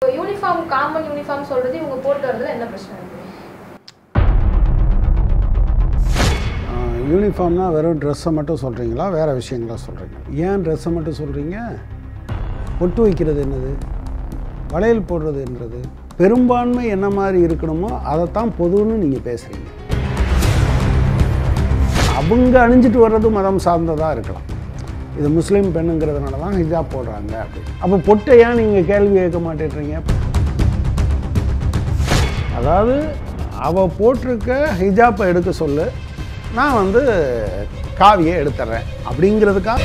Uniform common uniform சொல்றது இவங்க போட்டு வரதுல என்ன பிரச்சனை இருக்கு யூனிஃபார்ம்னா வெறும் ட்ரெஸ்ஸை மட்டும் சொல்கிறீங்களா வேறு விஷயங்களா சொல்கிறீங்க ஏன் ட்ரெஸ்ஸை மட்டும் சொல்கிறீங்க பொட்டு வைக்கிறது என்னது வளையல் போடுறது என்னது பெரும்பான்மை என்ன மாதிரி இருக்கணுமோ அதைத்தான் பொதுன்னு நீங்கள் பேசுகிறீங்க அவங்க அணிஞ்சிட்டு வர்றது மதம் சார்ந்ததாக இருக்கலாம் இது முஸ்லீம் பெண்ணுங்கிறதுனால தான் ஹிஜாப் போடுறாங்க அப்படி அப்போ பொட்டை ஏன் நீங்கள் கேள்வி கேட்க மாட்டேன்றீங்க அதாவது அவள் போட்டிருக்க ஹிஜாப்பை எடுக்க சொல்லு நான் வந்து காவியை எடுத்துட்றேன் அப்படிங்கிறதுக்காக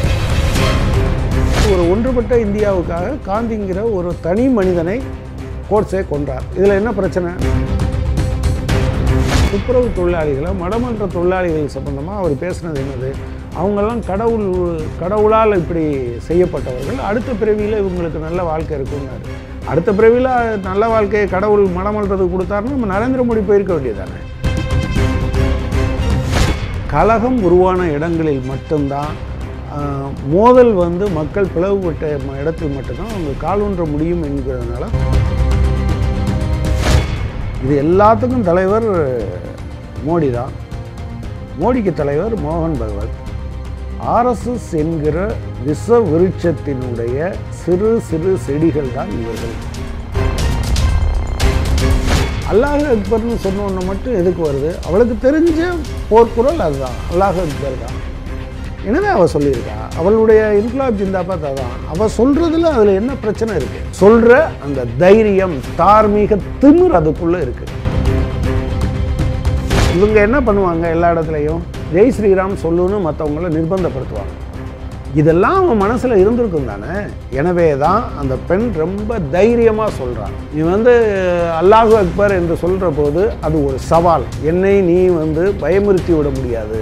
ஒரு ஒன்றுபட்ட இந்தியாவுக்காக காந்திங்கிற ஒரு தனி மனிதனை கோட்ஸே கொன்றார் இதில் என்ன பிரச்சனை துப்புரவு தொழிலாளிகளை மடமன்ற தொழிலாளிகள் சம்பந்தமாக அவர் பேசுனது என்னது அவங்கெல்லாம் கடவுள் கடவுளால் இப்படி செய்யப்பட்டவர்கள் அடுத்த பிறவியில் இவங்களுக்கு நல்ல வாழ்க்கை இருக்குன்னாரு அடுத்த பிறவியில் நல்ல வாழ்க்கையை கடவுள் மடமன்றதுக்கு கொடுத்தாருன்னா நம்ம நரேந்திர மோடி போயிருக்க வேண்டியதானே கலகம் உருவான இடங்களில் மட்டும்தான் ஆஹ், மோதல் வந்து மக்கள் பிளவுபட்ட ம- இடத்தில் மட்டும்தான் அவங்க காலூன்ற முடியும் என்கிறதுனால இது எல்லாத்துக்கும் தலைவர் மோடி தான் மோடிக்கு தலைவர் மோகன் பகவத் ஆர்எஸ்எஸ் என்கிற விஷ விருட்சத்தினுடைய சிறு சிறு செடிகள் தான் இவர்கள் அல்லாஹ் அக்பர்னு சொன்ன ஒன்று மட்டும் எதுக்கு வருது அவளுக்கு தெரிஞ்ச போர்க்குரல் அதுதான் அல்லாஹ் அக்பர் தான் எனவே அவள் சொல்லியிருக்கா அவளுடைய இன்குலாப் ஜிந்தாபாத் அதான் அவள் சொல்கிறதுல அதில் என்ன பிரச்சனை இருக்குது சொல்கிற அந்த தைரியம் தார்மீக திமிர் அதுக்குள்ளே இருக்குது இவங்க என்ன பண்ணுவாங்க எல்லா இடத்துலையும் ஜெய் ஸ்ரீராம் சொல்லுன்னு மற்றவங்கள நிர்பந்தப்படுத்துவாங்க இதெல்லாம் அவன் மனசில் இருந்திருக்கும் தானே எனவே தான் அந்த பெண் ரொம்ப தைரியமாக சொல்கிறான் நீ வந்து அல்லாஹு அக்பர் என்று சொல்கிற போது அது ஒரு சவால் என்னை நீ வந்து பயமுறுத்தி விட முடியாது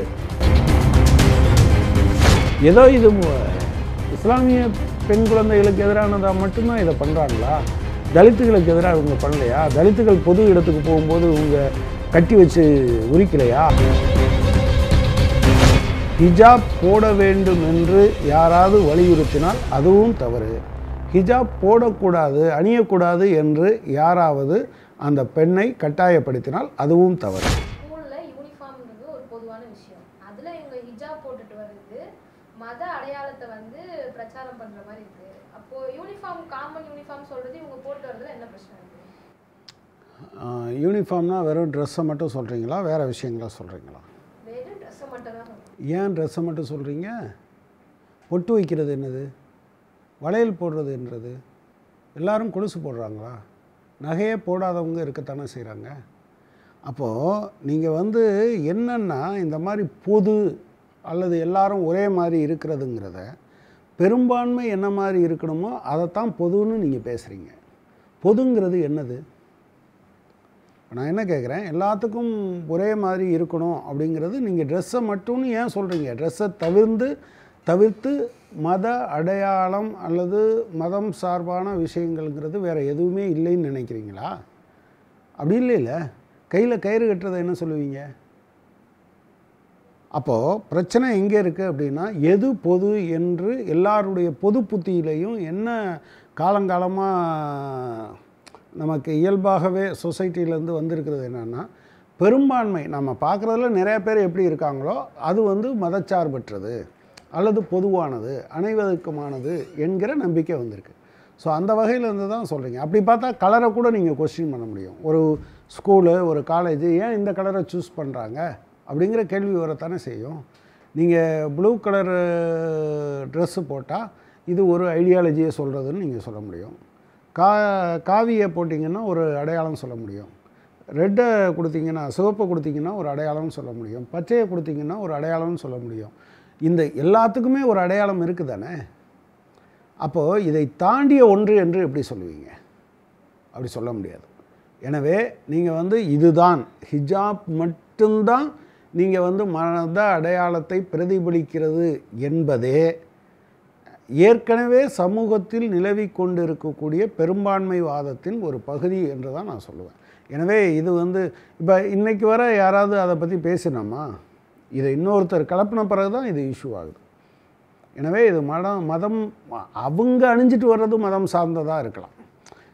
ஏதோ இது மு- இஸ்லாமிய பெண் குழந்தைகளுக்கு எதிரானதாக மட்டும்தான் இதை பண்ணுறாங்களா தலித்துகளுக்கு எதிராக இவங்க பண்ணலையா தலித்துகள் பொது இடத்துக்கு போகும்போது இவங்க கட்டி வச்சு உரிக்கலையா ஹிஜாப் போட வேண்டும் என்று யாராவது வலியுறுத்தினால் அதுவும் தவறு ஹிஜாப் போடக்கூடாது அணியக்கூடாது என்று யாராவது அந்த பெண்ணை கட்டாயப்படுத்தினால் அதுவும் தவறு ஸ்கூல்ல யூனிஃபார்ம்ன்றது ஒரு பொதுவான விஷயம் அதுல இவங்க ஹிஜாப் போட்டுட்டு வர்றது மத அடையாளத்தை வந்து பிரச்சாரம் பண்ற மாதிரி இருக்கு அப்போ யூனிஃபார்ம் காமன் யூனிஃபார்ம் சொல்றது இவங்க போட்டு வரதுல என்ன பிரச்சனை இருக்கு யூனிஃபார்ம்னா வெறும் ட்ரெஸ்ஸை மட்டும் சொல்கிறீங்களா வேறு விஷயங்களா சொல்கிறீங்களா வெறும் ட்ரெஸ்ஸை மட்டும் தான் சொல்றேன். ஏன் ட்ரெஸ்ஸை மட்டும் சொல்கிறீங்க பொட்டு வைக்கிறது என்னது வளையல் போடுறது என்னது எல்லாரும் கொலுசு போடுறாங்களா நகையே போடாதவங்க இருக்கத்தானே செய்கிறாங்க அப்போது நீங்கள் வந்து என்னென்னா இந்த மாதிரி பொது அல்லது எல்லாரும் ஒரே மாதிரி இருக்கிறதுங்கிறத பெரும்பான்மை என்ன மாதிரி இருக்கணுமோ அதைத்தான் பொதுன்னு நீங்கள் பேசுகிறீங்க பொதுங்கிறது என்னது நான் என்ன கேட்குறேன் எல்லாத்துக்கும் ஒரே மாதிரி இருக்கணும் அப்படிங்கிறது நீங்கள் ட்ரெஸ்ஸை மட்டும்னு ஏன் சொல்கிறீங்க ட்ரெஸ்ஸை தவிர்த்து தவிர்த்து மத அடையாளம் அல்லது மதம் சார்பான விஷயங்கள்ங்கிறது வேறு எதுவுமே இல்லைன்னு நினைக்கிறீங்களா அப்படி இல்லைல்ல கையில் கயிறு கட்டுறதை என்ன சொல்லுவீங்க அப்போது பிரச்சனை எங்கே இருக்குது அப்படின்னா எது பொது என்று எல்லாருடைய பொது புத்தியிலையும் என்ன காலங்காலமாக நமக்கு இயல்பாகவே சொசைட்டிலேருந்து வந்திருக்கிறது என்னென்னா பெரும்பான்மை நம்ம பார்க்குறதுல நிறைய பேர் எப்படி இருக்காங்களோ அது வந்து மதச்சார்பற்றது அல்லது பொதுவானது அனைவருக்குமானது என்கிற நம்பிக்கை வந்திருக்கு ஸோ அந்த வகையில் இருந்து தான் சொல்கிறீங்க அப்படி பார்த்தா கலரை கூட நீங்கள் கொஸ்டின் பண்ண முடியும் ஒரு ஸ்கூலு ஒரு காலேஜ் ஏன் இந்த கலரை சூஸ் பண்ணுறாங்க அப்படிங்கிற கேள்வி வரத்தானே செய்யும் நீங்கள் ப்ளூ கலர் ட்ரெஸ்ஸு போட்டால் இது ஒரு ஐடியாலஜியை சொல்கிறதுன்னு நீங்கள் சொல்ல முடியும் கா காவியை போட்டிங்கன்னா ஒரு அடையாளம் சொல்ல முடியும் ரெட்டை கொடுத்தீங்கன்னா சிவப்பை கொடுத்தீங்கன்னா ஒரு அடையாளம்னு சொல்ல முடியும் பச்சையை கொடுத்தீங்கன்னா ஒரு அடையாளம்னு சொல்ல முடியும் இந்த எல்லாத்துக்குமே ஒரு அடையாளம் இருக்குது தானே அப்போது இதை தாண்டிய ஒன்று என்று எப்படி சொல்லுவீங்க அப்படி சொல்ல முடியாது எனவே நீங்கள் வந்து இதுதான் ஹிஜாப் மட்டும்தான் நீங்கள் வந்து மத அடையாளத்தை பிரதிபலிக்கிறது என்பதே ஏற்கனவே சமூகத்தில் நிலவி கொண்டிருக்கக்கூடிய பெரும்பான்மைவாதத்தின் ஒரு பகுதி என்று தான் நான் சொல்லுவேன் எனவே இது வந்து இப்போ இன்னைக்கு வர யாராவது அதை பற்றி பேசினோமா இதை இன்னொருத்தர் கலப்பின பிறகு தான் இது இஷ்யூ ஆகுது எனவே இது மதம் மதம் அவங்க அணிஞ்சிட்டு வர்றது மதம் சார்ந்ததாக இருக்கலாம்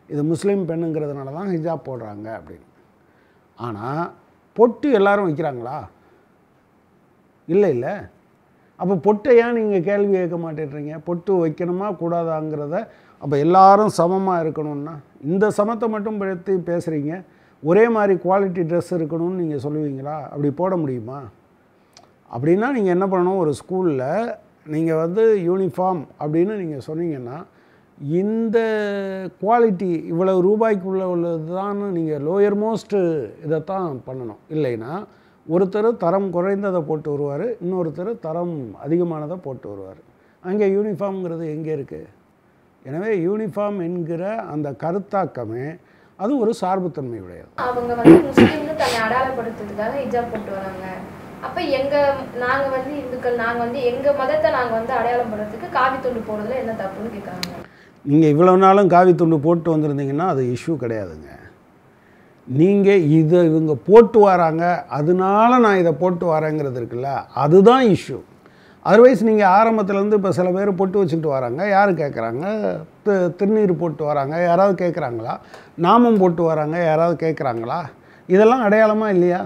இது முஸ்லீம் பெண்ணுங்கிறதுனால தான் ஹிஜாப் போடுறாங்க அப்படின்னு ஆனால் பொட்டு எல்லாரும் வைக்கிறாங்களா இல்லை இல்லை அப்போ பொட்டை ஏன் நீங்கள் கேள்வி கேட்க மாட்டேன்றீங்க பொட்டு வைக்கணுமா கூடாதாங்கிறத அப்போ எல்லாரும் சமமாக இருக்கணும்னா இந்த சமத்தை மட்டும் பற்றி பேசுகிறீங்க ஒரே மாதிரி குவாலிட்டி ட்ரெஸ் இருக்கணும்னு நீங்கள் சொல்லுவீங்களா அப்படி போட முடியுமா அப்படின்னா நீங்கள் என்ன பண்ணணும் ஒரு ஸ்கூலில் நீங்கள் வந்து யூனிஃபார்ம் அப்படின்னு நீங்கள் சொன்னீங்கன்னா இந்த குவாலிட்டி இவ்வளவு ரூபாய்க்குள்ள உள்ளது தான் நீங்கள் லோயர் மோஸ்ட்டு இதைத்தான் பண்ணணும் இல்லைன்னா ஒருத்தர் தரம் குறைந்ததை போட்டு வருவார் இன்னொருத்தர் தரம் அதிகமானதை போட்டு வருவார் அங்கே யூனிஃபார்ம்ங்கிறது எங்கே இருக்குது எனவே யூனிஃபார்ம் என்கிற அந்த கருத்தாக்கமே அது ஒரு சார்புத்தன்மை உடையது அவங்க வந்து முஸ்லீம்னு தன்னை அடையாளப்படுத்துறதுக்காக ஹிஜாப் போட்டு வராங்க அப்ப எங்க நாங்க வந்து இந்துக்கள் நாங்க வந்து எங்க மதத்தை நாங்க வந்து அடையாளம் படுறதுக்கு காவி துண்டு போடுறதுல என்ன தப்புன்னு கேக்குறாங்க நீங்கள் இவ்வளோ நாளும் காவி துண்டு போட்டு வந்திருந்தீங்கன்னா அது இஷ்யூ கிடையாதுங்க நீங்கள் இதை இவங்க போட்டு வராங்க அதனால நான் இதை போட்டு வரேங்கிறது இருக்குல்ல அதுதான் இஷ்யூ அதர்வைஸ் நீங்கள் ஆரம்பத்துலேருந்து இப்போ சில பேர் பொட்டு வச்சுக்கிட்டு வராங்க யார் கேட்குறாங்க தி- திருநீர் போட்டு வராங்க யாராவது கேட்குறாங்களா நாமம் போட்டு வராங்க யாராவது கேட்குறாங்களா இதெல்லாம் அடையாளமாக இல்லையா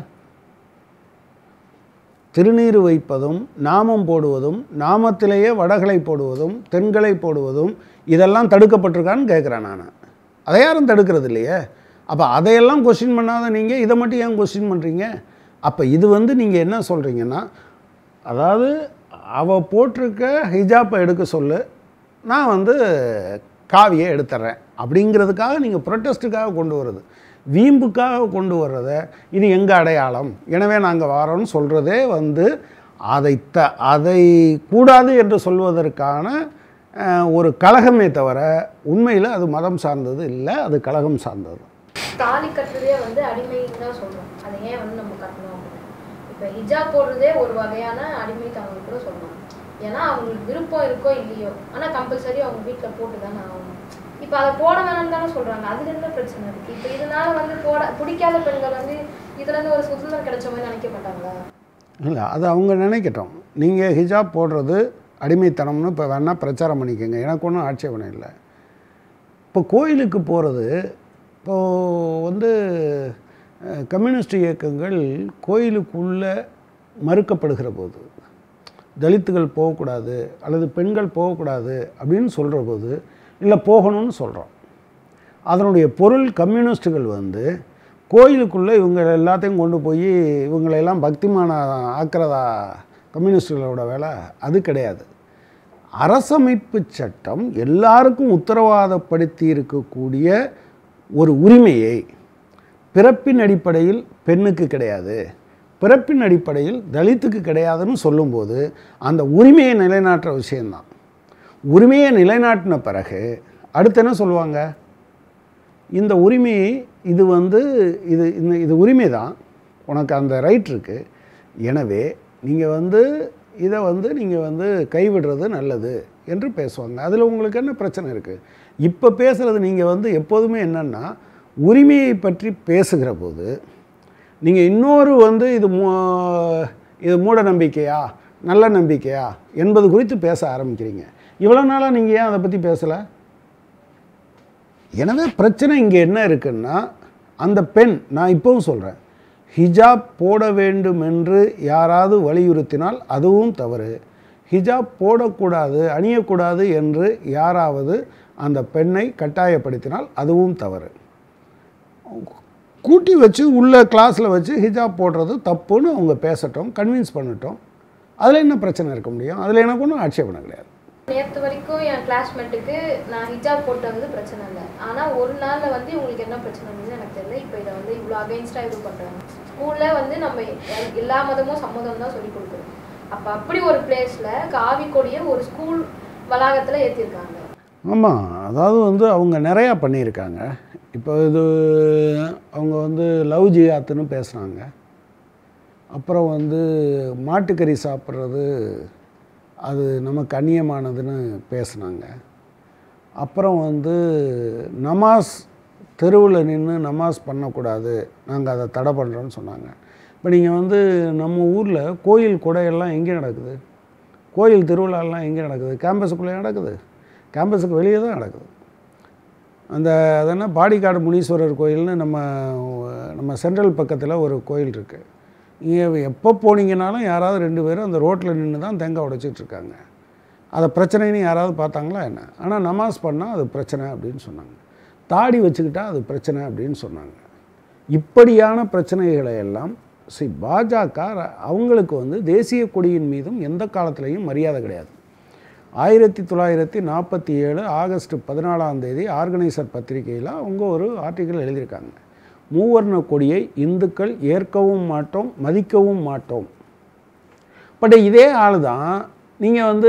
திருநீர் வைப்பதும் நாமம் போடுவதும் நாமத்திலேயே வடகளை போடுவதும் தென்களை போடுவதும் இதெல்லாம் தடுக்கப்பட்டிருக்கான்னு கேட்குறேன் நான் அதை யாரும் தடுக்கிறது இல்லையே அப்போ அதையெல்லாம் கொஸ்டின் பண்ணாத நீங்கள் இதை மட்டும் ஏன் கொஸ்டின் பண்ணுறீங்க அப்போ இது வந்து நீங்கள் என்ன சொல்கிறீங்கன்னா அதாவது அவள் போட்டிருக்க ஹிஜாப்பை எடுக்க சொல்லு நான் வந்து காவியை எடுத்துட்றேன் அப்படிங்கிறதுக்காக நீங்கள் ப்ரொட்டஸ்ட்டுக்காக கொண்டு வருது வீம்புக்காக கொண்டு வர்றத இது எங்கள் அடையாளம் எனவே நாங்கள் வரோன்னு சொல்கிறதே வந்து அதை த அதை கூடாது என்று சொல்வதற்கான அஹ், ஒரு கலகமே தவிர உண்மையில் அது மதம் சார்ந்தது இல்லை அது கலகம் சார்ந்தது தாலி கட்டுறதே வந்து அடிமைன்னு தான் சொல்றோம் அதை ஏன் வந்து நம்ம கட்டணும் அப்படின்னு இப்போ ஹிஜாப் போடுறதே ஒரு வகையான அடிமைத்தனம் கூட சொல்லலாம் ஏன்னா அவங்களுக்கு விருப்பம் இருக்கோ இல்லையோ ஆனா கம்பல்சரி அவங்க வீட்ல போட்டு தானே ஆகணும் இப்போ அதை போட வேணாம்னு தானே சொல்றாங்க அதுல என்ன பிரச்சனை இருக்கு இப்போ இதனால வந்து போட பிடிக்காத பெண்கள் வந்து இதுல இருந்து ஒரு சுதந்திரம் கிடைச்ச மாதிரி நினைக்க மாட்டாங்களா இல்லை அது அவங்க நினைக்கட்டும் நீங்கள் ஹிஜாப் போடுறது அடிமைத்தனம்னு இப்போ வேணால் பிரச்சாரம் பண்ணிக்கோங்க எனக்கு ஒன்றும் ஆட்சேபனை இல்லை இப்போ கோயிலுக்கு போகிறது இப்போது வந்து அஹ், கம்யூனிஸ்ட் இயக்கங்கள் கோயிலுக்குள்ளே மறுக்கப்படுகிற போது தலித்துகள் போகக்கூடாது அல்லது பெண்கள் போகக்கூடாது அப்படின்னு சொல்கிற போது இல்லை போகணும்னு சொல்கிறோம் அதனுடைய பொருள் கம்யூனிஸ்ட்டுகள் வந்து கோயிலுக்குள்ளே இவங்க எல்லாத்தையும் கொண்டு போய் இவங்களையெல்லாம் பக்திமான ஆக்கிறதா கம்யூனிஸ்டுகளோட வேலை அது கிடையாது அரசமைப்பு சட்டம் எல்லாருக்கும் உத்தரவாதப்படுத்தி இருக்கக்கூடிய ஒரு உரிமையை பிறப்பின் அடிப்படையில் பெண்ணுக்கு கிடையாது பிறப்பின் அடிப்படையில் தலித்துக்கு கிடையாதுன்னு சொல்லும்போது அந்த உரிமையை நிலைநாட்டுற விஷயந்தான் உரிமையை நிலைநாட்டின பிறகு அடுத்து என்ன சொல்லுவாங்க இந்த உரிமையை இது வந்து இது இந்த இது உரிமை தான் உனக்கு அந்த ரைட் இருக்குது எனவே நீங்கள் வந்து இதை வந்து நீங்கள் வந்து கைவிடுறது நல்லது என்று பேசுவாங்க அதில் உங்களுக்கு என்ன பிரச்சனை இருக்குது இப்போ பேசுகிறது நீங்கள் வந்து எப்போதுமே என்னென்னா உரிமையை பற்றி பேசுகிற போது நீங்கள் இன்னொரு வந்து இது மூ இது மூட நம்பிக்கையா நல்ல நம்பிக்கையா என்பது குறித்து பேச ஆரம்பிக்கிறீங்க இவ்வளோ நாளாக நீங்கள் ஏன் அதை பற்றி பேசலை எனவே பிரச்சனை இங்கே என்ன இருக்குன்னா அந்த பெண் நான் இப்போவும் சொல்கிறேன் ஹிஜாப் போட வேண்டும் என்று யாராவது வலியுறுத்தினால் அதுவும் தவறு ஹிஜாப் போடக்கூடாது அணியக்கூடாது என்று யாராவது அந்த பெண்ணை கட்டாயப்படுத்தினால் அதுவும் தவறு கூட்டி வச்சு உள்ள கிளாஸில் வச்சு ஹிஜாப் போடுறது தப்புன்னு அவங்க பேசட்டும் கன்வின்ஸ் பண்ணட்டும் அதில் என்ன பிரச்சனை இருக்க முடியும் அதில் எனக்கு ஒன்றும் ஆட்சேபனை கிடையாது நேற்று வரைக்கும் என் கிளாஸ்மேட்டுக்கு நான் ஹிஜாப் போட்டு வந்து பிரச்சனை இல்லை ஆனால் ஒரு நாளில் வந்து உங்களுக்கு என்ன பிரச்சனை வந்து எனக்கு தெரியல இப்போ இதை வந்து இவ்வளோ அகைன்ஸ்டாக இது பண்ணுறாங்க ஸ்கூலில் வந்து நம்ம எல்- எல்லா மதமும் சம்மதம் தான் சொல்லி கொடுக்குறோம் அப்போ அப்படி ஒரு பிளேஸில் காவி கொடியை ஒரு ஸ்கூல் வளாகத்தில் ஏற்றிருக்காங்க ஆமாம் அதாவது வந்து அவங்க நிறையா பண்ணியிருக்காங்க இப்போ இது அவங்க வந்து லவ் ஜியாத்துன்னு பேசுனாங்க அப்புறம் வந்து மாட்டுக்கறி சாப்பிட்றது அது நமக்கு அந்நியமானதுன்னு பேசுனாங்க அப்புறம் வந்து நமாஸ் தெருவில் நின்று நமாஸ் பண்ணக்கூடாது நாங்கள் அதை தடை பண்ணுறோன்னு சொன்னாங்க இப்போ நீங்கள் வந்து நம்ம ஊரில் கோயில் கொடையெல்லாம் எங்கே நடக்குது கோயில் திருவிழாலாம் எங்கே நடக்குது கேம்பஸுக்குள்ளே நடக்குது கேம்பஸுக்கு வெளியே தான் நடக்குது அந்த அதென்ன பாடிக்காடு முனீஸ்வரர் கோயில்னு நம்ம நம்ம சென்ட்ரல் பக்கத்தில் ஒரு கோயில் இருக்குது இங்கே எப்போ போனீங்கனாலும் யாராவது ரெண்டு பேரும் அந்த ரோட்டில் நின்று தான் தேங்காய் உடைச்சிட்டு இருக்காங்க அதை பிரச்சனைன்னு யாராவது பார்த்தாங்களா என்ன ஆனால் நமாஸ் பண்ணால் அது பிரச்சனை அப்படின்னு சொன்னாங்க தாடி வச்சுக்கிட்டா அது பிரச்சனை அப்படின்னு சொன்னாங்க இப்படியான பிரச்சனைகளை எல்லாம் சி பாஜக ர- அவங்களுக்கு வந்து தேசிய கொடியின் மீதும் எந்த காலத்திலையும் மரியாதை கிடையாது ஆயிரத்தி தொள்ளாயிரத்தி நாற்பத்தி ஏழு ஆகஸ்ட் பதினாலாம் தேதி ஆர்கனைசர் பத்திரிகையில் அவங்க ஒரு ஆர்டிக்கல் எழுதியிருக்காங்க மூவர்ண கொடியை இந்துக்கள் ஏற்கவும் மாட்டோம் மதிக்கவும் மாட்டோம் பட் இதே ஆள் தான் நீங்கள் வந்து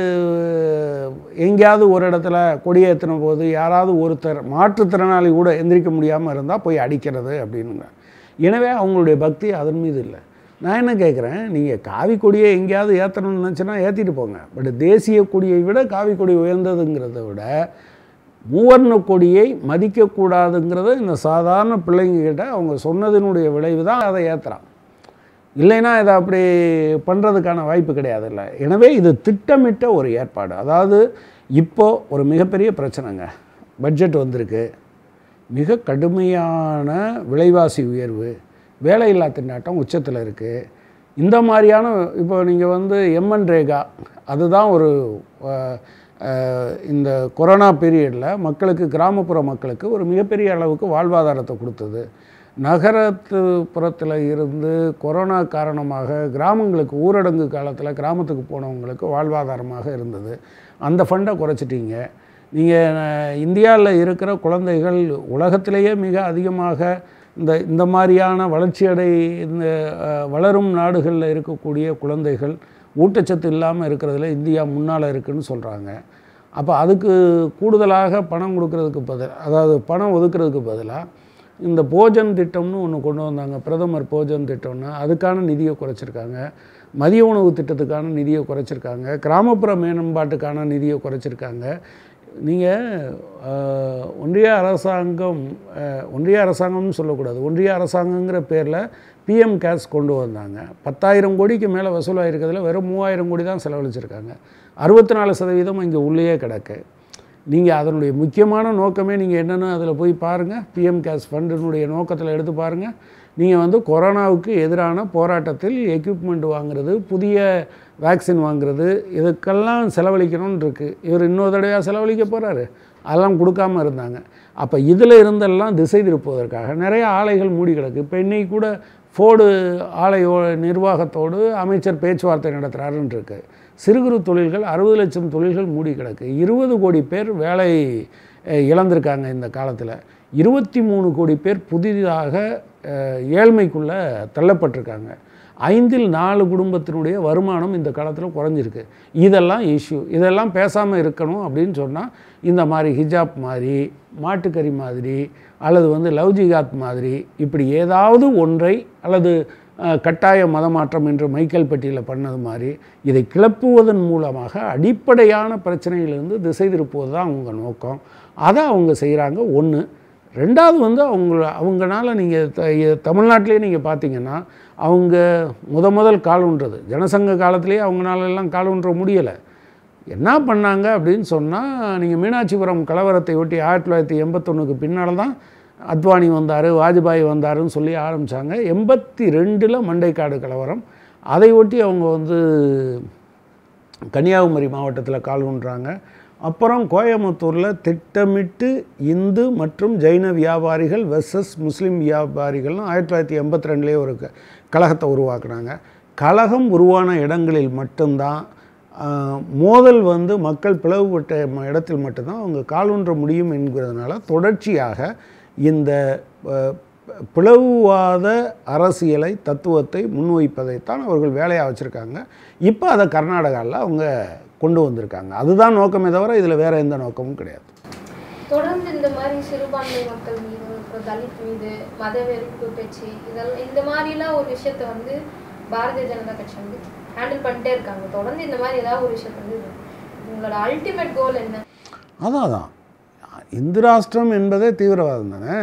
எங்கேயாவது ஒரு இடத்துல கொடியேற்றின போது யாராவது ஒருத்தர் மாற்றுத்திறனாளி கூட எந்திரிக்க முடியாமல் இருந்தால் போய் அடிக்கிறது அப்படின்னுங்க எனவே அவங்களுடைய பக்தி அதன் மீது இல்லை நான் என்ன கேட்குறேன் நீங்கள் காவி கொடியை எங்கேயாவது ஏற்றணும்னு நினச்சினா ஏற்றிட்டு போங்க பட் தேசிய கொடியை விட காவி கொடி உயர்ந்ததுங்கிறத விட மூவர்ண கொடியை மதிக்கக்கூடாதுங்கிறத இந்த சாதாரண பிள்ளைங்கக்கிட்ட அவங்க சொன்னதினுடைய விளைவு தான் அதை ஏற்றுறான் இல்லைன்னா இதை அப்படி பண்ணுறதுக்கான வாய்ப்பு கிடையாதுல்ல எனவே இது திட்டமிட்ட ஒரு ஏற்பாடு அதாவது இப்போ ஒரு மிகப்பெரிய பிரச்சனைங்க பட்ஜெட் வந்திருக்கு மிக கடுமையான விலைவாசி உயர்வு வேலையில்லா திண்டாட்டம் உச்சத்தில் இருக்குது இந்த மாதிரியான இப்போ நீங்கள் வந்து எம்என் ரேகா அதுதான் ஒரு அஹ், அஹ், இந்த கொரோனா பீரியடில் மக்களுக்கு கிராமப்புற மக்களுக்கு ஒரு மிகப்பெரிய அளவுக்கு வாழ்வாதாரத்தை கொடுத்தது நகரத்து புறத்தில் இருந்து கொரோனா காரணமாக கிராமங்களுக்கு ஊரடங்கு காலத்தில் கிராமத்துக்கு போனவங்களுக்கு வாழ்வாதாரமாக இருந்தது அந்த ஃபண்டை குறைச்சிட்டீங்க நீங்கள் இந்தியாவில் இருக்கிற குழந்தைகள் உலகத்திலேயே மிக அதிகமாக இந்த இந்த மாதிரியான வளர்ச்சியடை இந்த அஹ், வளரும் நாடுகளில் இருக்கக்கூடிய குழந்தைகள் ஊட்டச்சத்து இல்லாமல் இருக்கிறதுல இந்தியா முன்னால் இருக்குன்னு சொல்கிறாங்க அப்போ அதுக்கு கூடுதலாக பணம் கொடுக்கறதுக்கு பதில் அதாவது பணம் ஒதுக்குறதுக்கு பதிலாக இந்த போஜன் திட்டம்னு ஒன்று கொண்டு வந்தாங்க பிரதமர் போஜன் திட்டம்னு அதுக்கான நிதியை குறைச்சிருக்காங்க மதிய உணவு திட்டத்துக்கான நிதியை குறைச்சிருக்காங்க கிராமப்புற மேம்பாட்டுக்கான நிதியை குறைச்சிருக்காங்க நீங்கள் ஒன்றிய அரசாங்கம் அஹ், ஒன்றிய அரசாங்கம்னு சொல்லக்கூடாது ஒன்றிய அரசாங்கங்கிற பேரில் பிஎம் கேர்ஸ் கொண்டு வந்தாங்க பத்தாயிரம் கோடிக்கு மேலே வசூலாயிருக்கிறதுல வெறும் மூவாயிரம் கோடி தான் செலவழிச்சிருக்காங்க அறுபத்தி நாலு சதவீதம் இங்கே உள்ளேயே கிடக்கு நீங்கள் அதனுடைய முக்கியமான நோக்கமே நீங்கள் என்னென்னு அதில் போய் பாருங்கள் பிஎம் கேர்ஸ் ஃபண்டினுடைய நோக்கத்தில் எடுத்து பாருங்கள் நீங்கள் வந்து கொரோனாவுக்கு எதிரான போராட்டத்தில் எக்யூப்மெண்ட் வாங்குறது புதிய வேக்சின் வாங்குறது இதுக்கெல்லாம் செலவழிக்கணும்னு இருக்குது இவர் இன்னொரு தடவையாக செலவழிக்க போகிறாரு அதெல்லாம் கொடுக்காம இருந்தாங்க அப்போ இதில் இருந்தெல்லாம் திசை திருப்புவதற்காக நிறைய ஆலைகள் மூடி கிடக்கு இப்போ இன்னைக்கு கூட ஃபோர்டு ஆலையோ நிர்வாகத்தோடு அமைச்சர் பேச்சுவார்த்தை நடத்துகிறாருன்னு இருக்கு சிறு குறு தொழில்கள் அறுபது லட்சம் தொழில்கள் மூடி கிடக்கு இருபது கோடி பேர் வேலை அஹ், இழந்திருக்காங்க இந்த காலத்தில் இருபத்தி மூணு கோடி பேர் புதிதாக அஹ், ஏழ்மைக்குள்ளே தள்ளப்பட்டிருக்காங்க ஐந்தில் நாலு குடும்பத்தினுடைய வருமானம் இந்த காலத்தில் குறைஞ்சிருக்கு இதெல்லாம் இஷ்யூ இதெல்லாம் பேசாமல் இருக்கணும் அப்படின்னு சொன்னால் இந்த மாதிரி ஹிஜாப் மாதிரி மாட்டுக்கறி மாதிரி அல்லது வந்து லவ் ஜிகாத் மாதிரி இப்படி ஏதாவது ஒன்றை அல்லது அஹ், கட்டாய மதமாற்றம் என்று மைக்கேல் பட்டியில் பண்ணது மாதிரி இதை கிளப்புவதன் மூலமாக அடிப்படையான பிரச்சனையிலிருந்து திசை திருப்புவது தான் அவங்க நோக்கம் அதை அவங்க செய்கிறாங்க ஒன்று ரெண்டாவது வந்து அவங்க அவங்கனால நீங்கள் த தமிழ்நாட்டிலே நீங்கள் பார்த்தீங்கன்னா அவங்க முத முதல் கால் ஊன்றது ஜனசங்க காலத்திலேயே அவங்களால எல்லாம் கால் ஊன்ற முடியலை என்ன பண்ணாங்க அப்படின்னு சொன்னால் நீங்கள் மீனாட்சிபுரம் கலவரத்தை ஒட்டி ஆயிரத்தி தொள்ளாயிரத்தி எண்பத்தொன்னுக்கு பின்னால் தான் அத்வானி வந்தார் வாஜ்பாய் வந்தாருன்னு சொல்லி ஆரம்பித்தாங்க எண்பத்தி ரெண்டில் மண்டைக்காடு கலவரம் அதை ஒட்டி அவங்க வந்து கன்னியாகுமரி மாவட்டத்தில் கால் ஊன்றாங்க அப்புறம் கோயம்புத்தூரில் திட்டமிட்டு இந்து மற்றும் ஜைன வியாபாரிகள் வெர்சஸ் முஸ்லீம் வியாபாரிகள்னு ஆயிரத்தி தொள்ளாயிரத்தி எண்பத்தி ரெண்டுலேயே ஒரு க- கழகத்தை உருவாக்குனாங்க கழகம் உருவான இடங்களில் மட்டும்தான் ஆஹ், மோதல் வந்து மக்கள் பிளவுபட்ட ம- இடத்தில் மட்டும்தான் அவங்க காலூன்ற முடியும் என்கிறதுனால தொடர்ச்சியாக இந்த அஹ், பிளவுவாத அரசியலை தத்துவத்தை முன்வைப்பதைத்தான் அவர்கள் வேலையாக வச்சுருக்காங்க இப்போ அதை கர்நாடகாவில் அவங்க கொண்டு வந்திருக்காங்க அதுதான் நோக்கமே தவிர இதில் வேறு எந்த நோக்கமும் கிடையாது தொடர்ந்து இந்த மாதிரி சிறுபான்மை மக்கள் மீது அப்புறம் தலித் மீது மத வெறுப்பு பேச்சு இதெல்லாம் இந்த மாதிரிலாம் ஒரு விஷயத்த வந்து பாரதிய ஜனதா கட்சி வந்து ஹேண்டில் பண்ணிட்டே இருக்காங்க தொடர்ந்து இந்த மாதிரி ஏதாவது ஒரு விஷயத்த வந்து உங்களோட அல்டிமேட் கோல் என்ன அதான் அதான் இந்து ராஷ்டிரம் என்பதே தீவிரவாதம் தானே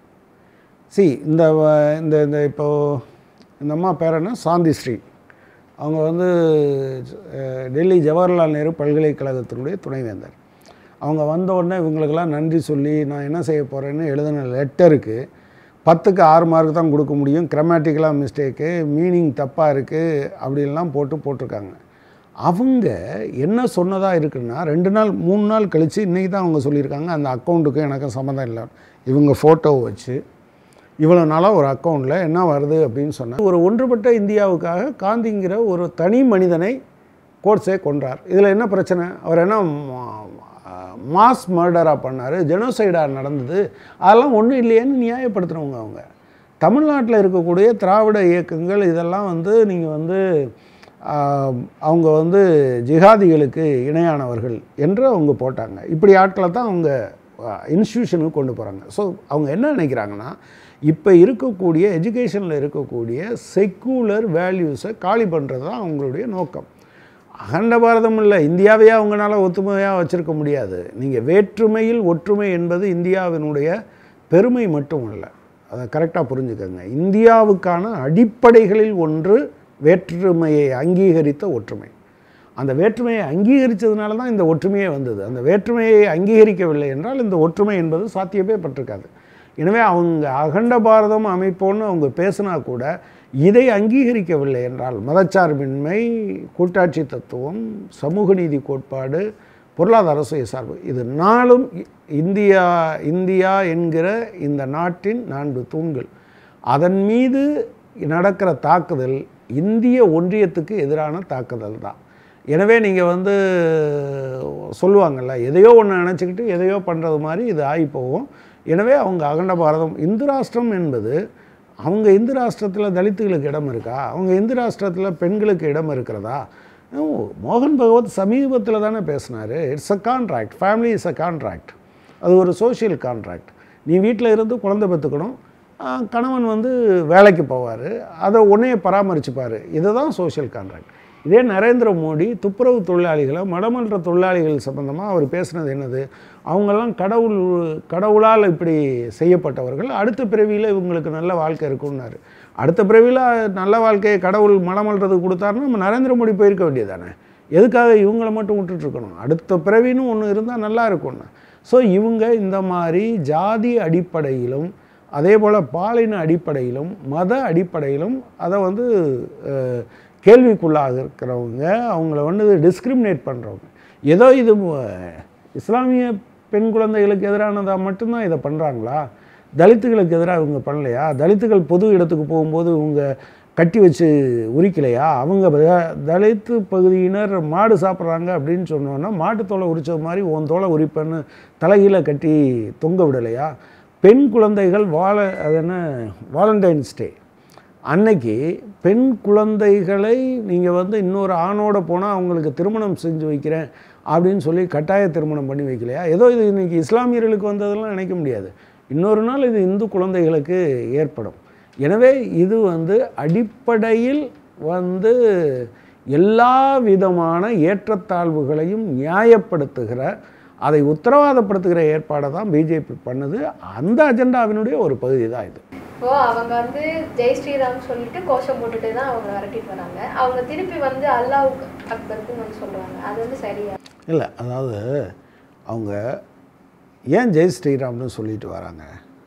சி இந்த வ- இந்த இந்த இப்போது இந்த அம்மா பேர் என்ன சாந்தி ஸ்ரீ அவங்க வந்து அஹ், டெல்லி ஜவஹர்லால் நேரு பல்கலைக்கழகத்தினுடைய துணைவேந்தர் அவங்க வந்த உடனே இவங்களுக்கெல்லாம் நன்றி சொல்லி நான் என்ன செய்ய போகிறேன்னு எழுதின லெட்டருக்கு பத்துக்கு ஆறு மார்க் தான் கொடுக்க முடியும் கிராமட்டிக்கலாக மிஸ்டேக்கு மீனிங் தப்பாக இருக்குது அப்படின்லாம் போட்டு போட்டிருக்காங்க அவங்க என்ன சொன்னதாக இருக்குன்னா ரெண்டு நாள் மூணு நாள் கழித்து இன்றைக்கி தான் அவங்க சொல்லியிருக்காங்க அந்த அக்கௌண்ட்டுக்கும் எனக்கும் சம்மந்தம் இல்லை இவங்க ஃபோட்டோவை வச்சு இவ்வளோ நாளாக ஒரு அக்கௌண்ட்டில் என்ன வருது அப்படின்னு சொன்னால் ஒரு ஒன்றுபட்ட இந்தியாவுக்காக காந்திங்கிற ஒரு தனி மனிதனை கோட்ஸே கொன்றார் இதில் என்ன பிரச்சனை அவர் என்ன மாஸ் மர்டராக பண்ணார் ஜெனோசைடாக நடந்தது அதெல்லாம் ஒன்றும் இல்லையேன்னு நியாயப்படுத்துகிறவங்க அவங்க தமிழ்நாட்டில் இருக்கக்கூடிய திராவிட இயக்கங்கள் இதெல்லாம் வந்து நீங்கள் வந்து ஆஹ், அவங்க வந்து ஜிகாதிகளுக்கு இணையானவர்கள் என்று அவங்க போட்டாங்க இப்படி ஆட்களை தான் அவங்க இன்ஸ்டியூஷனுக்கு கொண்டு போகிறாங்க ஸோ அவங்க என்ன நினைக்கிறாங்கன்னா இப்போ இருக்கக்கூடிய எஜுகேஷனில் இருக்கக்கூடிய செக்குலர் வேல்யூஸை காலி பண்ணுறது தான் அவங்களுடைய நோக்கம் அகண்ட பாரதம் இல்லை இந்தியாவையே அவங்களால ஒத்துமையாக வச்சுருக்க முடியாது நீங்கள் வேற்றுமையில் ஒற்றுமை என்பது இந்தியாவினுடைய பெருமை மட்டும் இல்லை அதை கரெக்டாக புரிஞ்சுக்கோங்க இந்தியாவுக்கான அடிப்படைகளில் ஒன்று வேற்றுமையை அங்கீகரித்த ஒற்றுமை அந்த வேற்றுமையை அங்கீகரித்ததுனால தான் இந்த ஒற்றுமையே வந்தது அந்த வேற்றுமையை அங்கீகரிக்கவில்லை என்றால் இந்த ஒற்றுமை என்பது சாத்தியமே பட்டிருக்காது எனவே அவங்க அகண்ட பாரதம் அமைப்போன்னு அவங்க பேசினா கூட இதை அங்கீகரிக்கவில்லை என்றால் மதச்சார்பின்மை கூட்டாட்சி தத்துவம் சமூக நீதி கோட்பாடு பொருளாதார சுயசார்பு இது நாளும் இ- இந்தியா இந்தியா என்கிற இந்த நாட்டின் நான்கு தூண்கள் அதன் மீது நடக்கிற தாக்குதல் இந்திய ஒன்றியத்துக்கு எதிரான தாக்குதல் தான் எனவே நீங்கள் வந்து சொல்லுவாங்கள்ல எதையோ ஒன்று நினச்சிக்கிட்டு எதையோ பண்ணுறது மாதிரி இது ஆகி போகும் எனவே அவங்க அகண்ட பாரதம் இந்து ராஷ்டிரம் என்பது அவங்க இந்து ராஷ்டிரத்தில் தலித்துகளுக்கு இடம் இருக்கா அவங்க இந்து ராஷ்டிரத்தில் பெண்களுக்கு இடம் இருக்கிறதா ஓ, மோகன் பகவத் சமீபத்தில் தானே பேசினார் it's a contract family is a contract அது ஒரு சோஷியல் கான்ட்ராக்ட் நீ வீட்டில் இருந்து குழந்தை பெற்றுக்கணும் ஆ, கணவன் வந்து வேலைக்கு போவார் அதை உன்னைய பராமரிச்சுப்பார் இதுதான் சோஷியல் கான்ட்ராக்ட் இதே நரேந்திர மோடி துப்புரவு தொழிலாளிகளை மடமன்ற தொழிலாளிகள் சம்பந்தமாக அவர் பேசுனது என்னது அவங்கெல்லாம் கடவுள் கடவுளால் இப்படி செய்யப்பட்டவர்கள் அடுத்த பிறவியில் இவங்களுக்கு நல்ல வாழ்க்கை இருக்கும்னாரு அடுத்த பிறவியில் நல்ல வாழ்க்கையை கடவுள் மடமல்றதுக்கு கொடுத்தாருன்னா நம்ம நரேந்திர மோடி போயிருக்க வேண்டியதானே எதுக்காக இவங்கள மட்டும் விட்டுட்ருக்கணும் அடுத்த பிறவின்னு ஒன்று இருந்தால் நல்லா இருக்கும்னு ஸோ இவங்க இந்த மாதிரி ஜாதி அடிப்படையிலும் அதே போல் பாலின அடிப்படையிலும் மத அடிப்படையிலும் அதை வந்து அஹ், கேள்விக்குள்ளாக இருக்கிறவங்க அவங்கள வந்து டிஸ்கிரிமினேட் பண்ணுறவங்க ஏதோ இது அஹ், இஸ்லாமிய பெண் குழந்தைகளுக்கு எதிரானதாக மட்டும்தான் இதை பண்ணுறாங்களா தலித்துகளுக்கு எதிராக இவங்க பண்ணலையா தலித்துகள் பொது இடத்துக்கு போகும்போது இவங்க கட்டி வச்சு உரிக்கலையா அவங்க த- தலித்து பகுதியினர் மாடு சாப்பிட்றாங்க அப்படின்னு சொன்னோன்னா மாட்டுத்தோலை உரிச்ச மாதிரி உன் தோலை உரிப்பேன்னு தலைகீழ கட்டி தொங்க விடலையா பெண் குழந்தைகள் வாழ அது என்ன வாலண்டைன்ஸ் டே அன்னைக்கு பெண் குழந்தைகளை நீங்கள் வந்து இன்னொரு ஆணோட போனால் அவங்களுக்கு திருமணம் செஞ்சு வைக்கிறேன் அப்படின்னு சொல்லி கட்டாய திருமணம் பண்ணி வைக்கலையா ஏதோ இது இன்னைக்கு இஸ்லாமியர்களுக்கு வந்ததெல்லாம் நினைக்க முடியாது இன்னொரு நாள் இது இந்து குழந்தைகளுக்கு ஏற்படும் எனவே இது வந்து அடிப்படையில் வந்து எல்லா விதமான ஏற்றத்தாழ்வுகளையும் நியாயப்படுத்துகிற அதை உத்தரவாதப்படுத்துகிற ஏற்பாடை தான் பிஜேபி பண்ணுது அந்த அஜெண்டாவினுடைய ஒரு பகுதி தான் இது இப்போ அவங்க வந்து ஜெய் ஸ்ரீராம் சொல்லிட்டு கோஷம் போட்டுட்டு தான் அவங்க விரட்டிட்டு வராங்க அவங்க திருப்பி வந்து அல்லாஹ் அக்பருக்குன்னு வந்து சொல்றாங்க அது வந்து சரியா இல்லை அதாவது அவங்க ஏன் ஜெய் ஸ்ரீராம்னு சொல்லிட்டு வராங்க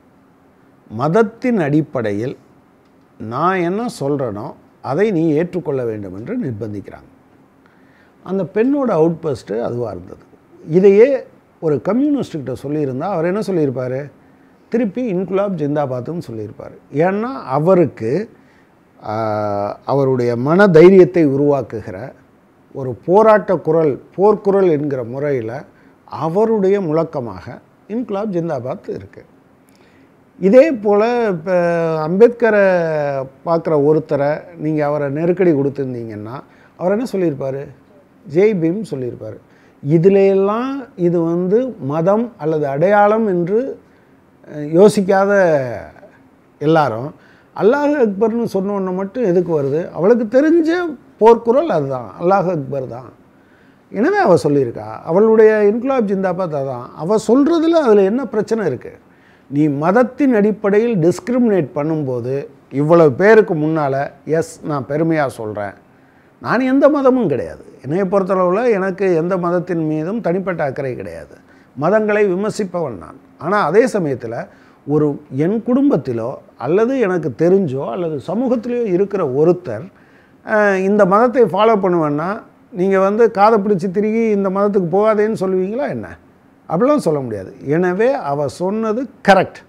மதத்தின் அடிப்படையில் நான் என்ன சொல்கிறேனோ அதை நீ ஏற்றுக்கொள்ள வேண்டும் என்று நிர்பந்திக்கிறாங்க அந்த பெண்ணோட அவுட்பஸ்ட்டு அதுவாக இருந்தது இதையே ஒரு கம்யூனிஸ்ட்கிட்ட சொல்லியிருந்தா அவர் என்ன சொல்லியிருப்பார் திருப்பி இன்குலாப் ஜிந்தாபாத்னு சொல்லியிருப்பார் ஏன்னா அவருக்கு ஆஹ், அவருடைய மன தைரியத்தை உருவாக்குகிற ஒரு போராட்ட குரல் போர்க்குரல் என்கிற முறையில் அவருடைய முழக்கமாக இன்குலாப் ஜிந்தாபாத் இருக்குது இதே போல் இப்போ அம்பேத்கரை பார்க்குற ஒருத்தரை நீங்கள் அவரை நெருக்கடி கொடுத்துருந்தீங்கன்னா அவர் என்ன சொல்லியிருப்பார் ஜெய் பீம் சொல்லியிருப்பார் இதிலெல்லாம் இது வந்து மதம் அல்லது அடையாளம் என்று அஹ், யோசிக்காத எல்லாரும் அல்லாஹ் அக்பர்னு சொன்ன உடனே மட்டும் எதுக்கு வருது அவளுக்கு தெரிஞ்ச போர்க்குரல் அதுதான் அல்லாஹ் அக்பர் தான் எனவே அவள் சொல்லியிருக்கா அவளுடைய இன்குலாப் ஜிந்தாபாத் அதான் அவள் சொல்கிறதுல அதில் என்ன பிரச்சனை இருக்குது நீ மதத்தின் அடிப்படையில் டிஸ்கிரிமினேட் பண்ணும்போது இவ்வளவு பேருக்கு முன்னால் எஸ் நான் பெருமையாக சொல்கிறேன் நான் எந்த மதமும் கிடையாது என்னைய பொறுத்தளவில் எனக்கு எந்த மதத்தின் மீதும் தனிப்பட்ட அக்கறை கிடையாது மதங்களை விமர்சிப்பவன் நான் ஆனால் அதே சமயத்தில் ஒரு என் குடும்பத்திலோ அல்லது எனக்கு தெரிஞ்சோ அல்லது சமூகத்திலேயோ இருக்கிற ஒருத்தர் அஹ், இந்த மதத்தை ஃபாலோ பண்ணுவேன்னா நீங்கள் வந்து காதை பிடிச்சி திரும்பி இந்த மதத்துக்கு போகாதேன்னு சொல்லுவீங்களா என்ன அப்படிலாம் சொல்ல முடியாது எனவே அவ சொன்னது கரெக்ட்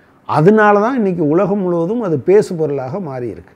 அதனால தான் இன்றைக்கி உலகம் முழுவதும் அது பேசு பொருளாக மாறி இருக்கு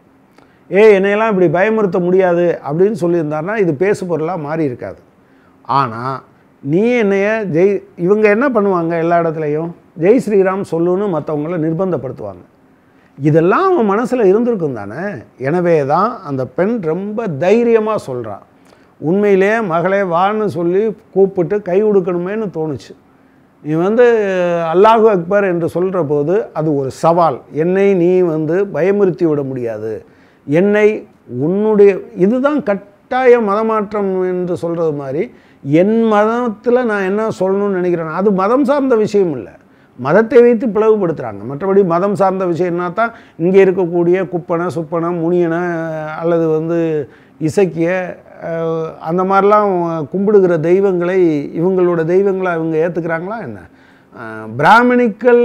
ஏ என்னையெல்லாம் இப்படி பயமுறுத்த முடியாது அப்படின்னு சொல்லியிருந்தாருன்னா இது பேசு பொருளாக மாறி இருக்காது ஆனால் நீ என்னைய ஜெய் இவங்க என்ன பண்ணுவாங்க எல்லா இடத்துலையும் ஜெய் ஸ்ரீராம் சொல்லுன்னு மற்றவங்கள நிர்பந்தப்படுத்துவாங்க இதெல்லாம் அவன் மனசில் இருந்திருக்கும் தானே எனவே தான் அந்த பெண் ரொம்ப தைரியமாக சொல்றா உண்மையிலே மகளே வான்னு சொல்லி கூப்பிட்டு கை கொடுக்கணுமேன்னு தோணுச்சு நீ வந்து அல்லாஹு அக்பர் என்று சொல்கிற போது அது ஒரு சவால் என்னை நீ வந்து பயமுறுத்தி விட முடியாது என்னை உன்னுடைய இதுதான் கட்டாய மதமாற்றம் என்று சொல்கிறது மாதிரி என் மதத்தில் நான் என்ன சொல்லணும்னு நினைக்கிறேன் அது மதம் சார்ந்த விஷயம் இல்லை மதத்தை வைத்து பிளவுபடுத்துகிறாங்க மற்றபடி மதம் சார்ந்த விஷயம்னா தான் இங்கே இருக்கக்கூடிய குப்பனை சுப்பனை முனியனை அல்லது வந்து இசக்கிய அஹ், அந்த மாதிரிலாம் கும்பிடுகிற தெய்வங்களை இவங்களோட தெய்வங்களை இவங்க ஏற்றுக்கிறாங்களா என்ன அஹ், பிராமணிக்கல்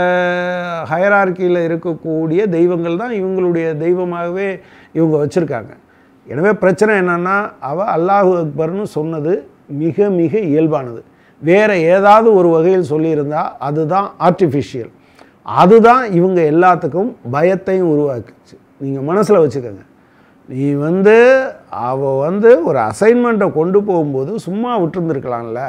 ஹயரார்க்கியில் இருக்கக்கூடிய தெய்வங்கள் தான் இவங்களுடைய தெய்வமாகவே இவங்க வச்சுருக்காங்க எனவே பிரச்சனை என்னன்னா அவ அல்லாஹு அக்பர்னு சொன்னது மிக மிக இயல்பானது வேறு ஏதாவது ஒரு வகையில் சொல்லியிருந்தா அதுதான் ஆர்டிஃபிஷியல் அதுதான் இவங்க எல்லாத்துக்கும் பயத்தையும் உருவாக்குச்சு நீங்கள் மனசில் வச்சுக்கோங்க நீ வந்து அவ வந்து ஒரு அசைன்மெண்ட்டை கொண்டு போகும்போது சும்மா விட்டுருந்துருக்கலாம்ல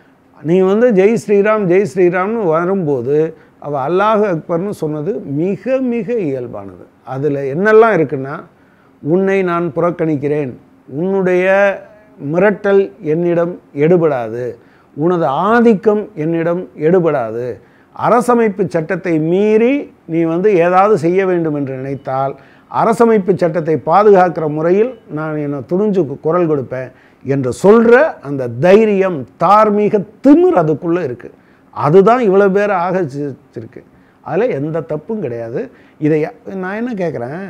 நீ வந்து ஜெய் ஸ்ரீராம் ஜெய் ஸ்ரீராம்னு வரும்போது அவள் அல்லாஹ் அக்பர்னு சொன்னது மிக மிக இயல்பானது அதில் என்னெல்லாம் இருக்குன்னா உன்னை நான் புறக்கணிக்கிறேன் உன்னுடைய மிரட்டல் என்னிடம் எடுபடாது உனது ஆதிக்கம் என்னிடம் எடுபடாது அரசமைப்பு சட்டத்தை மீறி நீ வந்து ஏதாவது செய்ய வேண்டும் என்று நினைத்தால் அரசமைப்பு சட்டத்தை பாதுகாக்கிற முறையில் நான் என்னை துணிஞ்சு குரல் கொடுப்பேன் என்று சொல்கிற அந்த தைரியம் தார்மீக திமிர் அதுக்குள்ளே இருக்குது அதுதான் இவ்வளோ பேர் ஆகச்சிருக்கு அதில் எந்த தப்பும் கிடையாது இதை யா- நான் என்ன கேட்குறேன்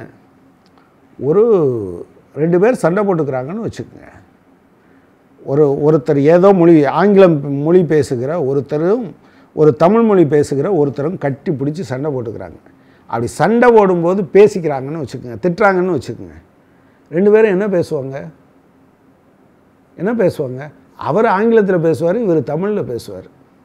ஒரு ரெண்டு பேர் சண்டை போட்டுக்கிறாங்கன்னு வச்சுக்கோங்க ஒரு ஒருத்தர் ஏதோ மொழி ஆங்கிலம் மொழி பேசுகிற ஒருத்தரும் ஒரு தமிழ் மொழி பேசுகிற ஒருத்தரும் கட்டி பிடிச்சி சண்டை போட்டுக்கிறாங்க அப்படி சண்டை போடும்போது பேசிக்கிறாங்கன்னு வச்சுக்கோங்க திட்டுறாங்கன்னு வச்சுக்கோங்க ரெண்டு பேரும் என்ன பேசுவாங்க என்ன பேசுவாங்க அவர் ஆங்கிலத்தில் பேசுவார் இவர் தமிழில் பேசுவார்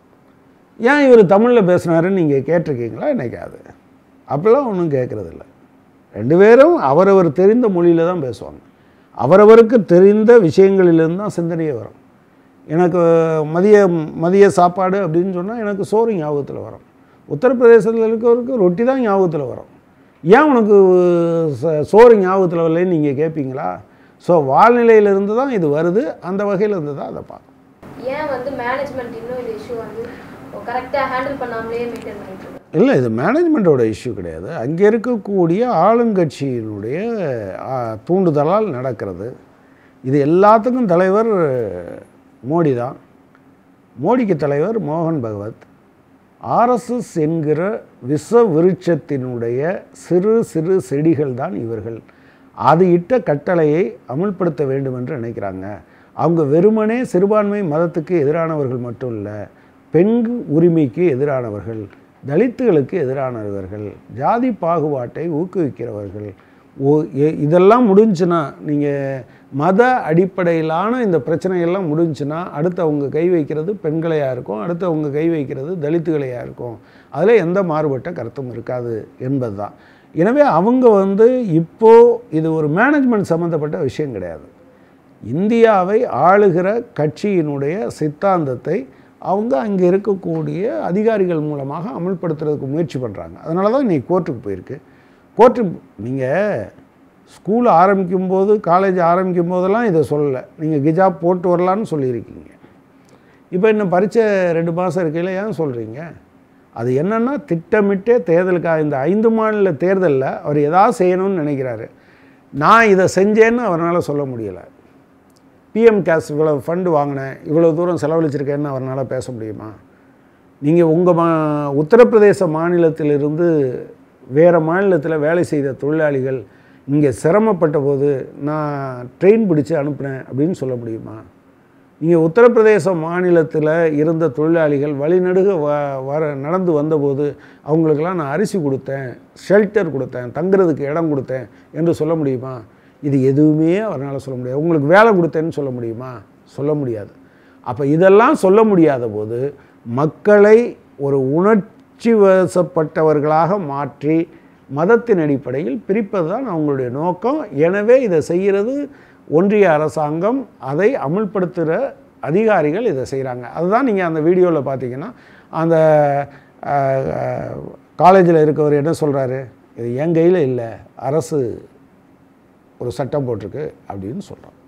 ஏன் இவர் தமிழில் பேசுனாருன்னு நீங்கள் கேட்டிருக்கீங்களா என்னைக்காது அப்படிலாம் ஒன்றும் கேட்குறதில்ல ரெண்டு பேரும் அவரவர் தெரிந்த மொழியில் தான் பேசுவாங்க அவரவருக்கு தெரிந்த விஷயங்களிலிருந்து தான் சிந்தனையே வரும் எனக்கு மதிய மதிய சாப்பாடு அப்படின்னு சொன்னால் எனக்கு சோறு ஞாபகத்தில் வரும் உத்தரப்பிரதேசத்தில் இருக்கிறவருக்கு ரொட்டி தான் ஞாபகத்தில் வரும் ஏன் உனக்கு ச- சோறு ஞாபகத்தில் வரலைன்னு நீங்கள் கேட்பீங்களா ஸோ வாழ்நிலையிலிருந்து தான் இது வருது அந்த வகையில் இருந்து தான் அதை பார்க்கணும் ஏன் வந்து மேனேஜ்மெண்ட் இன்னும் இந்த இஷ்யூ வந்து கரெக்டாக ஹேண்டில் பண்ணாமலே மெயின்டைன் பண்ணிட்டு இருக்கு இல்லை இது மேனேஜ்மெண்ட்டோட இஷ்யூ கிடையாது அங்கே இருக்கக்கூடிய ஆளுங்கட்சியினுடைய ஆ, தூண்டுதலால் நடக்கிறது இது எல்லாத்துக்கும் தலைவர் மோடி தான் மோடிக்கு தலைவர் மோகன் பகவத் ஆர்எஸ்எஸ் என்கிற விஷ விருட்சத்தினுடைய சிறு சிறு செடிகள் தான் இவர்கள் அது இட்ட கட்டளையை அமுல்படுத்த வேண்டும் என்று நினைக்கிறாங்க அவங்க வெறுமனே சிறுபான்மை மதத்துக்கு எதிரானவர்கள் மட்டும் இல்லை பெண் உரிமைக்கு எதிரானவர்கள் தலித்துகளுக்கு எதிரானவர்கள் ஜாதி பாகுபாட்டை ஊக்குவிக்கிறவர்கள் ஓ எ- இதெல்லாம் முடிஞ்சுன்னா நீங்கள் மத அடிப்படையிலான இந்த பிரச்சனையெல்லாம் முடிஞ்சுன்னா அடுத்து அவங்க கை வைக்கிறது பெண்களையாக இருக்கும் அடுத்து அவங்க கை வைக்கிறது தலித்துகளையாக இருக்கும் அதில் எந்த மாறுபட்ட கருத்தும் இருக்காது என்பது தான் எனவே அவங்க வந்து இப்போது இது ஒரு மேனேஜ்மெண்ட் சம்மந்தப்பட்ட விஷயம் கிடையாது இந்தியாவை ஆளுகிற கட்சியினுடைய சித்தாந்தத்தை அவங்க அங்கே இருக்கக்கூடிய அதிகாரிகள் மூலமாக அமல்படுத்துறதுக்கு முயற்சி பண்ணுறாங்க அதனால தான் இன்னைக்கு கோர்ட்டுக்கு போயிருக்கு கோர்ட்டு நீங்கள் ஸ்கூல் ஆரம்பிக்கும் போது காலேஜ் ஆரம்பிக்கும் போதெல்லாம் இதை சொல்லலை நீங்கள் கிஜாப் போட்டு வரலான்னு சொல்லியிருக்கீங்க இப்போ இன்னும் பரீட்சை ரெண்டு மாதம் இருக்கையில் ஏன் சொல்கிறீங்க அது என்னென்னா திட்டமிட்டே தேர்தலுக்காக இந்த ஐந்து மாநில தேர்தலில் அவர் ஏதாவது செய்யணும்னு நினைக்கிறாரு நான் இதை செஞ்சேன்னு அவரால் சொல்ல முடியலை பிஎம் கேஸ் இவ்வளோ ஃபண்டு வாங்கினேன் இவ்வளோ தூரம் செலவழிச்சிருக்கேன்னு அவரால் பேச முடியுமா நீங்கள் உங்கள் மா உத்தரப்பிரதேச மாநிலத்திலிருந்து வேறு மாநிலத்தில் வேலை செய்த தொழிலாளிகள் இங்கே சிரமப்பட்ட போது நான் ட்ரெயின் பிடிச்சு அனுப்புனேன் அப்படின்னு சொல்ல முடியுமா இங்கே உத்தரப்பிரதேச மாநிலத்தில் இருந்த தொழிலாளிகள் வழிநடுக வ வர நடந்து வந்தபோது அவங்களுக்கெல்லாம் நான் அரிசி கொடுத்தேன் ஷெல்டர் கொடுத்தேன் தங்குறதுக்கு இடம் கொடுத்தேன் என்று சொல்ல முடியுமா இது எதுவுமே அவரால் சொல்ல முடியாது உங்களுக்கு வேலை கொடுத்தேன்னு சொல்ல முடியுமா சொல்ல முடியாது அப்போ இதெல்லாம் சொல்ல முடியாத போது மக்களை ஒரு உணர்ச்சி வசப்பட்டவர்களாக மாற்றி மதத்தின் அடிப்படையில் பிரிப்பது தான் அவங்களுடைய நோக்கம் எனவே இதை செய்கிறது ஒன்றிய அரசாங்கம் அதை அமுல்படுத்துகிற அதிகாரிகள் இதை செய்கிறாங்க அதுதான் நீங்கள் அந்த வீடியோவில் பார்த்தீங்கன்னா அந்த காலேஜில் இருக்கவர் என்ன சொல்கிறாரு இது என் கையில் இல்லை அரசு ஒரு சட்டம் போட்டிருக்கு அப்படின்னு சொல்கிறோம்